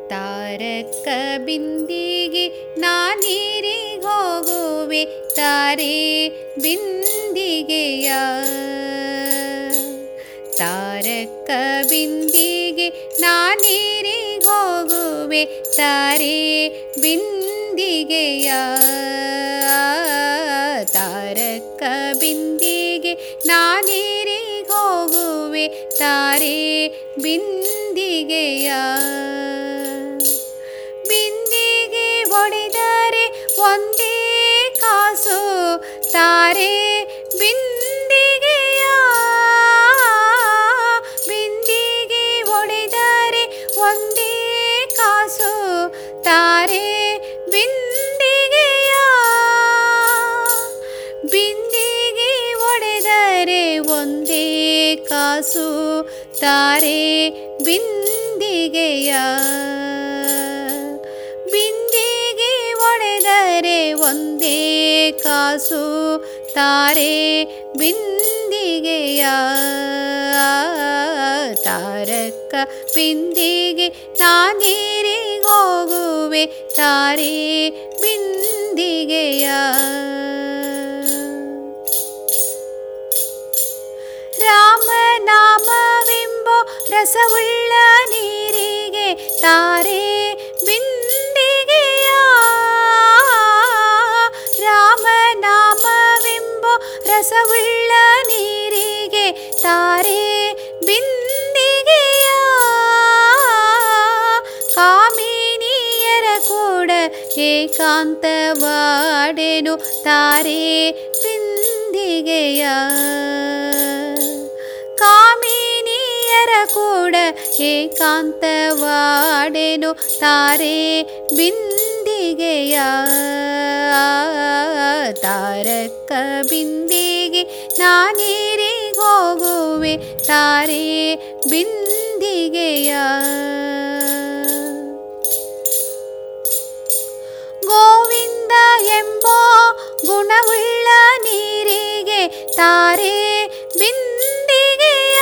ತಾರಕ ಬಿಂದಿಗೆ ನಾನೀರಿಗೆ ಹೋಗುವೆ ತಾರೆ ಬಿಂದಿಗೆಯ ತಾರಕ ಬಿಂದಿಗೆ ನಾನೀರಿಗೆ ಹೋಗುವೆ ತಾರೆ ಬಿಂದಿಗೆಯ ತಾರಕ ಬಿಂದಿಗೆ ನಾನೀರಿಗೆ ಹೋಗುವೆ ತಾರೆ ಬಿಂದಿಗೆಯ ಬಿಂದಿಗೆ ಒಡೆದರೆ ಒಂದೇ ಕಾಸು ತಾರೆ ಬಿಂದಿಗೆಯ ಬಿಂದಿಗೆ ಒಡೆದರೆ ಒಂದೇ ಕಾಸು ತಾರೆ ಬಿಂದಿಗೆಯ ಬಿಂದಿಗೆ ಒಡೆದರೆ ಒಂದೇ ಕಾಸು ತಾರೆ ಬಿಂದಿಗೆಯ ಬಿಂದಿಗೆ ಒಡೆದರೆ ಒಂದೇ ಕಾಸು ತಾರೆ ಬಿಂದಿಗೆಯ ತಾರಕ ಬಿಂದಿಗೆ ನಾನೀರಿಗೆ ಹೋಗುವೆ ತಾರೆ ಬಿಂದಿಗೆಯ ರಾಮನಾಮವೆಂಬೋ ರಸವುಳ್ಳ ನೀರಿಗೆ ತಾರೆ ಬಿಂದಿಗೆಯ ರಾಮನಾಮವೆಂಬೋ ರಸವುಳ್ಳ ನೀರಿಗೆ ತಾರೆ ಬಿಂದಿಗೆಯ ಕಾಮಿನಿಯರ ಕೂಡ ಏಕಾಂತವಾಡೆನು ತಾರೆ ಬಿಂದಿಗೆಯ ಕಾಮಿನಿಯರ ಕೂಡ ಏಕಾಂತವಾಡೆನು ತಾರೆ ಬಿಂದಿಗೆಯ ತಾರಕ ಬಿಂದಿಗೆ ನಾನೀರಿಗೆ ಹೋಗುವೆ ತಾರೆ ಬಿಂದಿಗೆಯ ಗೋವಿಂದ ಎಂಬ ಗುಣವುಳ್ಳ ನೀರಿಗೆ ತಾರೆ ಬಿಂದಿಗೆಯ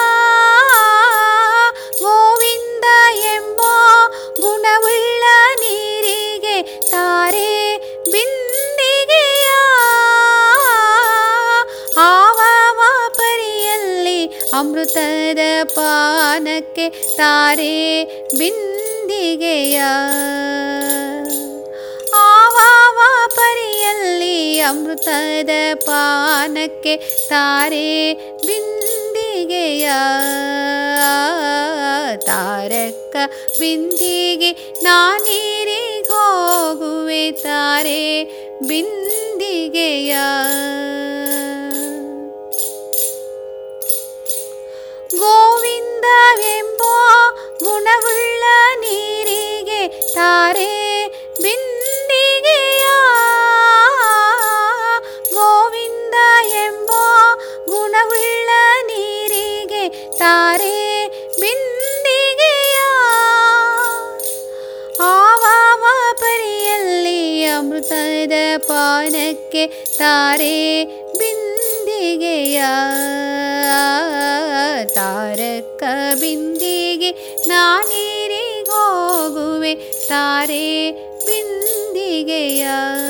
ಗೋವಿಂದ ಎಂಬ ಗುಣವುಳ್ಳ ನೀರಿಗೆ ತಾರೆ ಬಿಂದಿಗೆಯ ಆವಾವ ಪರಿಯಲ್ಲಿ ಅಮೃತದ ಪಾನಕ್ಕೆ ತಾರೆ ಬಿಂದಿಗೆಯ ಆವಾವ ಪರಿಯಲ್ಲಿ ಅಮೃತದ ಪಾನಕ್ಕೆ ತಾರೆ ಬಿಂದಿಗೆಯ ತಾರಕ ಬಿಂದಿಗೆ ನಾನೀರಿಗೆ ಹೋಗುವೆ ತಾರೆ ಬಿಂದಿಗೆಯ ಗೋವಿಂದವೆಂಬ ಗುಣವುಳ್ಳ ನೀರಿಗೆ ತಾರೆ ಬಿಂದಿಗೆಯ ಗೋವಿಂದ ಎಂಬ ಗುಣವುಳ್ಳ ನೀರಿಗೆ ತಾರೆ ಬಿಂದಿಗೆಯ ಆವಾವ ಪರಿಯಲ್ಲಿ ಅಮೃತದ ಪಾನಕ್ಕೆ ತಾರೆ ಬಿಂದಿಗೆಯ ತಾರಕ ಬಿಂದಿಗೆ ನಾನೀರಿಗೆ ಹೋಗುವೆ ತಾರೆ ಬಿಂದಿಗೆಯ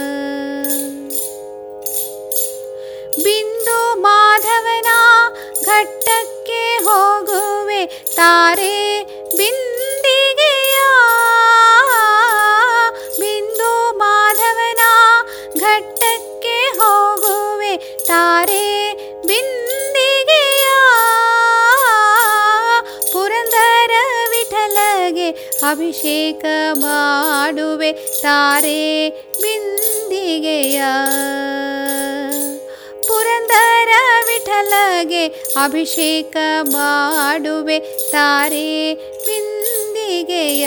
ಬಿಂದು ಮಾಧವನ ಘಟ್ಟಕ್ಕೆ ಹೋಗುವೆ ತಾರೆ ಬಿಂದಿಗೆಯ ಬಿಂದು ಮಾಧವನ ಘಟ್ಟಕ್ಕೆ ಹೋಗುವೆ ತಾರೆ ಬಿಂದಿಗೆಯ ಪುರಂದರ ವಿಠಲಗೆ ಅಭಿಷೇಕ ಮಾಡುವೆ ತಾರೆ ಬಿಂದಿಗೆಯ ಪುರಂದರ ವಿಠಲಗೆ ಅಭಿಷೇಕ ಮಾಡುವೆ ತಾರೆ ಬಿಂದಿಗೆಯ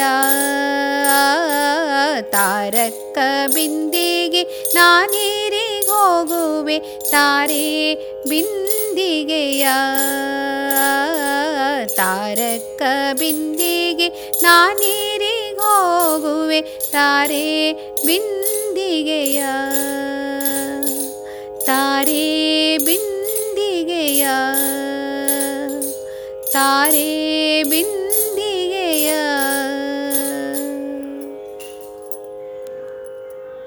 ತಾರಕ ಬಿಂದಿಗೆ ನಾನೀರಿಗೆ ಹೋಗುವೆ ತಾರೆ ಬಿಂದಿಗೆಯ ತಾರಕ ಬಿಂದಿಗೆ ನಾನೀರಿಗೆ ಹೋಗುವೆ ತಾರೆ ಬಿಂದಿಗೆಯ ತಾರೆ ಬಿಂದಿಗೆಯ ತಾರೆ ಬಿಂದಿಗೆಯ